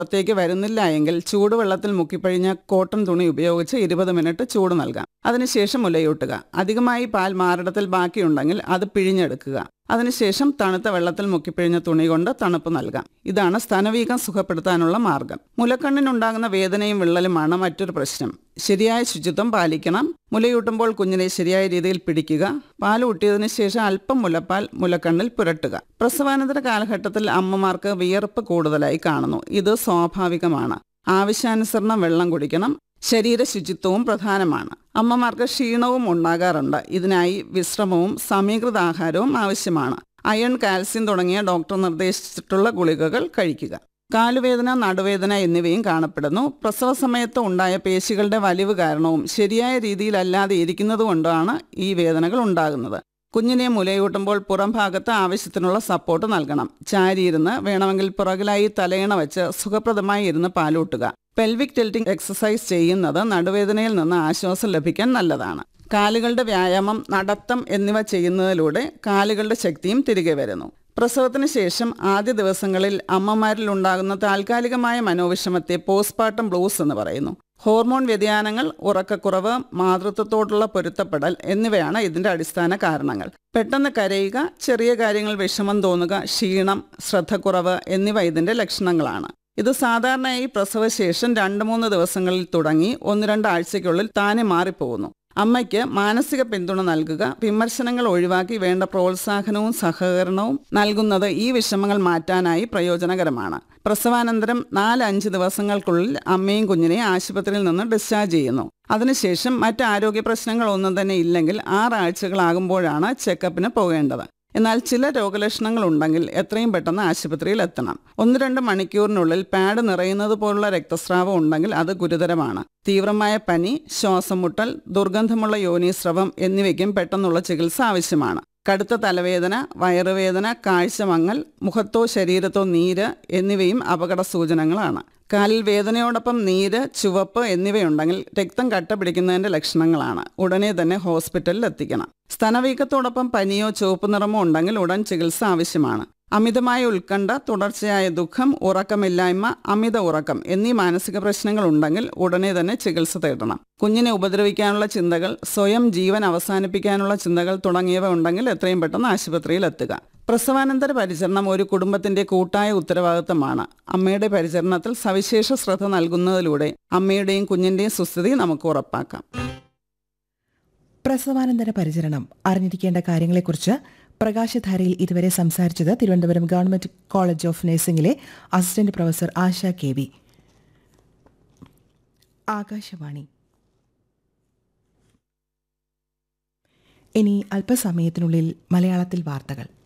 പുറത്തേക്ക് വരുന്നില്ല എങ്കിൽ ചൂടുവെള്ളത്തിൽ മുക്കിപ്പഴിഞ്ഞ കോട്ടൺ തുണി ഉപയോഗിച്ച് ഇരുപത് മിനിറ്റ് ചൂട് നൽകാം അതിനുശേഷം മുലയൂട്ടുക അധികമായി പാൽ മാറിടത്തിൽ ബാക്കിയുണ്ടെങ്കിൽ അത് പിഴിഞ്ഞെടുക്കുക അതിനുശേഷം തണുത്ത വെള്ളത്തിൽ മുക്കിപ്പിഴിഞ്ഞ തുണി കൊണ്ട് തണുപ്പ് നൽകാം ഇതാണ് സ്തനവീകം സുഖപ്പെടുത്താനുള്ള മാർഗം മുലക്കണ്ണിനുണ്ടാകുന്ന വേദനയും വിള്ളലുമാണ് മറ്റൊരു പ്രശ്നം ശരിയായ ശുചിത്വം പാലിക്കണം മുലയൂട്ടുമ്പോൾ കുഞ്ഞിനെ ശരിയായ രീതിയിൽ പിടിക്കുക പാൽ ഊട്ടിയതിനു ശേഷം അല്പം മുലപ്പാൽ മുലക്കണ്ണിൽ പുരട്ടുക പ്രസവാനന്തര കാലഘട്ടത്തിൽ അമ്മമാർക്ക് വിയർപ്പ് കൂടുതലായി കാണുന്നു ഇത് സ്വാഭാവികമാണ് ആവശ്യാനുസരണം വെള്ളം കുടിക്കണം ശരീര ശുചിത്വവും പ്രധാനമാണ് അമ്മമാർക്ക് ക്ഷീണവും ഉണ്ടാകാറുണ്ട് ഇതിനായി വിശ്രമവും സമീകൃത ആഹാരവും ആവശ്യമാണ് അയൺ കാൽസ്യം തുടങ്ങിയ ഡോക്ടർ നിർദ്ദേശിച്ചിട്ടുള്ള ഗുളികകൾ കഴിക്കുക കാലുവേദന നടുവേദന എന്നിവയും കാണപ്പെടുന്നു പ്രസവ സമയത്ത് ഉണ്ടായ പേശികളുടെ വലിവ് കാരണവും ശരിയായ രീതിയിലല്ലാതെ ഇരിക്കുന്നതുകൊണ്ടാണ് ഈ വേദനകൾ ഉണ്ടാകുന്നത് കുഞ്ഞിനെ മുലയൂട്ടുമ്പോൾ പുറം ഭാഗത്ത് ആവശ്യത്തിനുള്ള സപ്പോർട്ട് നൽകണം ചാരിയിരുന്ന് വേണമെങ്കിൽ പുറകിലായി തലയിണ വെച്ച് സുഖപ്രദമായി ഇരുന്ന് പാലൂട്ടുക പെൽവിക് ടിൽറ്റിംഗ് എക്സസൈസ് ചെയ്യുന്നത് നടുവേദനയിൽ നിന്ന് ആശ്വാസം ലഭിക്കാൻ നല്ലതാണ് കാലുകളുടെ വ്യായാമം നടത്തം എന്നിവ ചെയ്യുന്നതിലൂടെ കാലുകളുടെ ശക്തിയും തിരികെ വരുന്നു പ്രസവത്തിന് ശേഷം ആദ്യ ദിവസങ്ങളിൽ അമ്മമാരിൽ ഉണ്ടാകുന്ന താൽക്കാലികമായ മനോവിഷമത്തെ പോസ്റ്റ്മോർട്ടം ബ്ലൂസ് എന്ന് പറയുന്നു ഹോർമോൺ വ്യതിയാനങ്ങൾ ഉറക്കക്കുറവ് മാതൃത്വത്തോടുള്ള പൊരുത്തപ്പെടൽ എന്നിവയാണ് ഇതിന്റെ അടിസ്ഥാന കാരണങ്ങൾ പെട്ടെന്ന് കരയുക ചെറിയ കാര്യങ്ങൾ വിഷമം തോന്നുക ക്ഷീണം ശ്രദ്ധക്കുറവ് എന്നിവ ഇതിന്റെ ലക്ഷണങ്ങളാണ് ഇത് സാധാരണയായി പ്രസവശേഷം രണ്ട് മൂന്ന് ദിവസങ്ങളിൽ തുടങ്ങി ഒന്ന് രണ്ട് ആഴ്ചയ്ക്കുള്ളിൽ താനെ മാറിപ്പോകുന്നു അമ്മയ്ക്ക് മാനസിക പിന്തുണ നൽകുക വിമർശനങ്ങൾ ഒഴിവാക്കി വേണ്ട പ്രോത്സാഹനവും സഹകരണവും നൽകുന്നത് ഈ വിഷമങ്ങൾ മാറ്റാനായി പ്രയോജനകരമാണ് പ്രസവാനന്തരം നാല് അഞ്ച് ദിവസങ്ങൾക്കുള്ളിൽ അമ്മയും കുഞ്ഞിനെയും ആശുപത്രിയിൽ നിന്ന് ഡിസ്ചാർജ് ചെയ്യുന്നു അതിനുശേഷം മറ്റ് ആരോഗ്യ പ്രശ്നങ്ങളൊന്നും തന്നെ ഇല്ലെങ്കിൽ ആറാഴ്ചകളാകുമ്പോഴാണ് ചെക്കപ്പിന് പോകേണ്ടത് എന്നാൽ ചില രോഗലക്ഷണങ്ങൾ ഉണ്ടെങ്കിൽ എത്രയും പെട്ടെന്ന് ആശുപത്രിയിൽ എത്തണം ഒന്ന് രണ്ട് മണിക്കൂറിനുള്ളിൽ പാഡ് നിറയുന്നത് പോലുള്ള രക്തസ്രാവം ഉണ്ടെങ്കിൽ അത് ഗുരുതരമാണ് തീവ്രമായ പനി ശ്വാസം മുട്ടൽ ദുർഗന്ധമുള്ള യോനീസ്രവം എന്നിവയ്ക്കും പെട്ടെന്നുള്ള ചികിത്സ ആവശ്യമാണ് കടുത്ത തലവേദന വയറുവേദന കാഴ്ചമങ്ങൽ മുഖത്തോ ശരീരത്തോ നീര് എന്നിവയും അപകട സൂചനകളാണ് കാലിൽ വേദനയോടൊപ്പം നീര് ചുവപ്പ് എന്നിവയുണ്ടെങ്കിൽ രക്തം കട്ട പിടിക്കുന്നതിന്റെ ലക്ഷണങ്ങളാണ് ഉടനെ തന്നെ ഹോസ്പിറ്റലിൽ എത്തിക്കണം സ്തനവീക്കത്തോടൊപ്പം പനിയോ ചുവപ്പ് നിറമോ ഉണ്ടെങ്കിൽ ഉടൻ ചികിത്സ ആവശ്യമാണ് അമിതമായ ഉത്കണ്ഠ തുടർച്ചയായ ദുഃഖം ഉറക്കമില്ലായ്മ അമിത ഉറക്കം എന്നീ മാനസിക പ്രശ്നങ്ങൾ ഉണ്ടെങ്കിൽ ഉടനെ തന്നെ ചികിത്സ തേടണം കുഞ്ഞിനെ ഉപദ്രവിക്കാനുള്ള ചിന്തകൾ സ്വയം ജീവൻ അവസാനിപ്പിക്കാനുള്ള ചിന്തകൾ തുടങ്ങിയവ ഉണ്ടെങ്കിൽ എത്രയും പെട്ടെന്ന് ആശുപത്രിയിൽ എത്തുക പ്രസവാനന്തര പരിചരണം ഒരു കുടുംബത്തിന്റെ കൂട്ടായ ഉത്തരവാദിത്തമാണ് അമ്മയുടെ പരിചരണത്തിൽ സവിശേഷ ശ്രദ്ധ നൽകുന്നതിലൂടെ അമ്മയുടെയും കുഞ്ഞിന്റെയും സുസ്ഥിതി നമുക്ക് ഉറപ്പാക്കാം പ്രസവാനന്തര പരിചരണം അറിഞ്ഞിരിക്കേണ്ട കാര്യങ്ങളെക്കുറിച്ച് പ്രകാശധാരയിൽ ഇതുവരെ സംസാരിച്ചത് തിരുവനന്തപുരം ഗവൺമെന്റ് കോളേജ് ഓഫ് നഴ്സിംഗിലെ assistant professor Asha K V Akashvani ഇനി അല്പസമയത്തിനുള്ളിൽ മലയാളത്തിൽ വാർത്തകൾ